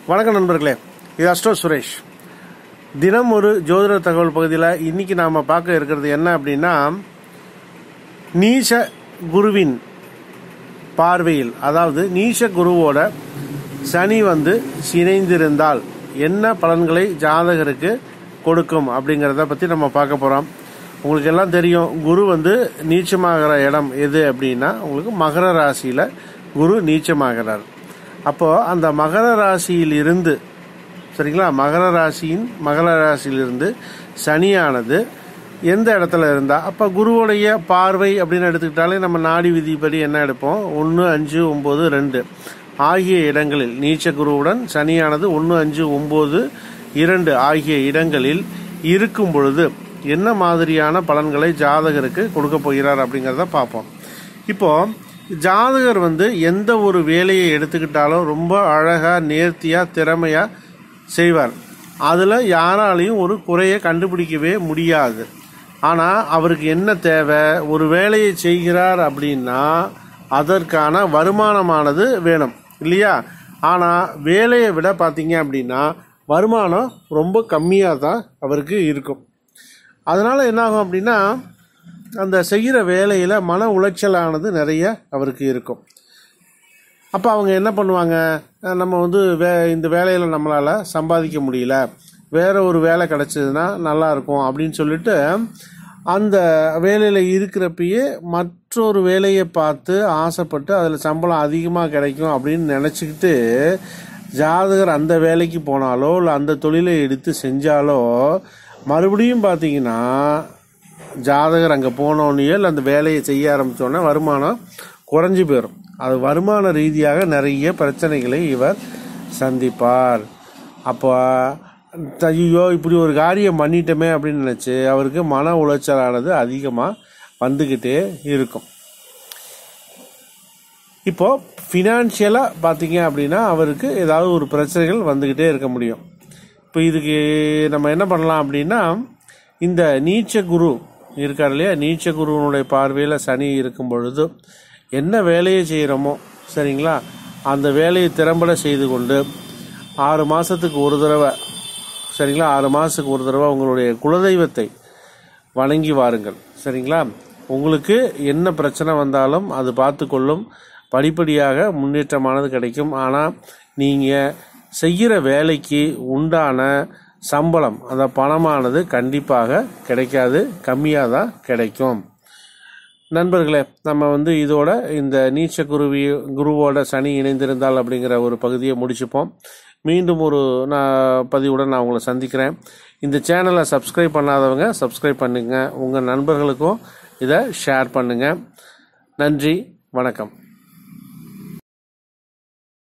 வணக்கம் நண்பர்களே இது அஸ்டோ சுரேஷ் தினம் ஒரு ஜோதிட தகவல் பகுதியில் இன்னைக்கு நாம் பார்க்க இருக்கிறது என்ன அப்படின்னா நீச குருவின் பார்வையில் அதாவது நீச குருவோட சனி வந்து இணைந்திருந்தால் என்ன பலன்களை ஜாதகருக்கு கொடுக்கும் அப்படிங்கிறத பற்றி நம்ம பார்க்க போகிறோம் உங்களுக்கு எல்லாம் தெரியும் குரு வந்து நீச்சமாகிற இடம் எது அப்படின்னா உங்களுக்கு மகர ராசியில் குரு நீச்சமாகிறார் அப்போ அந்த மகர ராசியில் இருந்து சரிங்களா மகர ராசியின் மகர ராசியிலிருந்து சனியானது எந்த இடத்துல இருந்தா அப்போ குருவுடைய பார்வை அப்படின்னு எடுத்துக்கிட்டாலே நம்ம நாடி விதிப்படி என்ன எடுப்போம் ஒன்று அஞ்சு ஒம்பது ரெண்டு ஆகிய இடங்களில் நீச்ச குருவுடன் சனியானது ஒன்று அஞ்சு ஒம்பது இரண்டு ஆகிய இடங்களில் இருக்கும் பொழுது என்ன மாதிரியான பலன்களை ஜாதகருக்கு கொடுக்க போகிறார் அப்படிங்கிறத பார்ப்போம் இப்போ ஜாதகர் வந்து எந்த ஒரு வேலையை எடுத்துக்கிட்டாலும் ரொம்ப அழகா நேர்த்தியா திறமையா செய்வார் அதில் யாராலையும் ஒரு குறையை கண்டுபிடிக்கவே முடியாது ஆனால் அவருக்கு என்ன தேவை ஒரு வேலையை செய்கிறார் அப்படின்னா அதற்கான வருமானமானது வேணும் இல்லையா ஆனால் வேலையை விட பார்த்தீங்க அப்படின்னா வருமானம் ரொம்ப கம்மியாக தான் அவருக்கு இருக்கும் அதனால் என்னாகும் அப்படின்னா அந்த செய்கிற வேலையில் மன உளைச்சலானது நிறைய அவருக்கு இருக்கும் அப்போ அவங்க என்ன பண்ணுவாங்க அஹ் நம்ம வந்து வே இந்த வேலையில் நம்மளால் சம்பாதிக்க முடியல வேற ஒரு வேலை கிடச்சதுன்னா நல்லா இருக்கும் அப்படின்னு சொல்லிட்டு அந்த வேலையில் இருக்கிறப்பயே மற்றொரு வேலையை பார்த்து ஆசைப்பட்டு அதில் சம்பளம் அதிகமாக கிடைக்கும் அப்படின்னு நினச்சிக்கிட்டு ஜாதகர் அந்த வேலைக்கு போனாலோ இல்லை அந்த தொழிலை எடுத்து செஞ்சாலோ மறுபடியும் பார்த்தீங்கன்னா ஜாதகர் அங்கே போனோடனே இல்லை அந்த வேலையை செய்ய ஆரம்பித்தோடனே வருமானம் குறைஞ்சி போயிடும் அது வருமான ரீதியாக நிறைய பிரச்சனைகளை இவர் சந்திப்பார் அப்போ ஐயோ இப்படி ஒரு காரியம் பண்ணிட்டோமே அப்படின்னு நினச்சி அவருக்கு மன உளைச்சலானது அதிகமாக வந்துக்கிட்டே இருக்கும் இப்போ ஃபினான்ஷியலாக பார்த்தீங்க அப்படின்னா அவருக்கு ஏதாவது ஒரு பிரச்சனைகள் வந்துக்கிட்டே இருக்க முடியும் இப்போ இதுக்கு நம்ம என்ன பண்ணலாம் அப்படின்னா இந்த நீச்ச குரு இருக்கார் இல்லையா நீச்ச குருவனுடைய பார்வையில் சனி இருக்கும் பொழுது என்ன வேலையை செய்கிறோமோ சரிங்களா அந்த வேலையை திறம்பட செய்து கொண்டு ஆறு மாதத்துக்கு ஒரு தடவை சரிங்களா ஆறு மாதத்துக்கு ஒரு தடவை உங்களுடைய குலதெய்வத்தை வணங்கி வாருங்கள் சரிங்களா உங்களுக்கு என்ன பிரச்சனை வந்தாலும் அது பார்த்து கொள்ளும் படிப்படியாக முன்னேற்றமானது கிடைக்கும் ஆனால் நீங்கள் செய்கிற வேலைக்கு உண்டான சம்பளம் அந்த பணமானது கண்டிப்பாக கிடைக்காது கம்மியாக தான் கிடைக்கும் நண்பர்களே நம்ம வந்து இதோட இந்த நீச்ச குருவி குருவோட சனி இணைந்திருந்தால் அப்படிங்கிற ஒரு பகுதியை முடிச்சுப்போம் மீண்டும் ஒரு நான் பதிவுடன் நான் உங்களை சந்திக்கிறேன் இந்த சேனலை சப்ஸ்கிரைப் பண்ணாதவங்க சப்ஸ்கிரைப் பண்ணுங்க உங்கள் நண்பர்களுக்கும் இதை ஷேர் பண்ணுங்க நன்றி வணக்கம்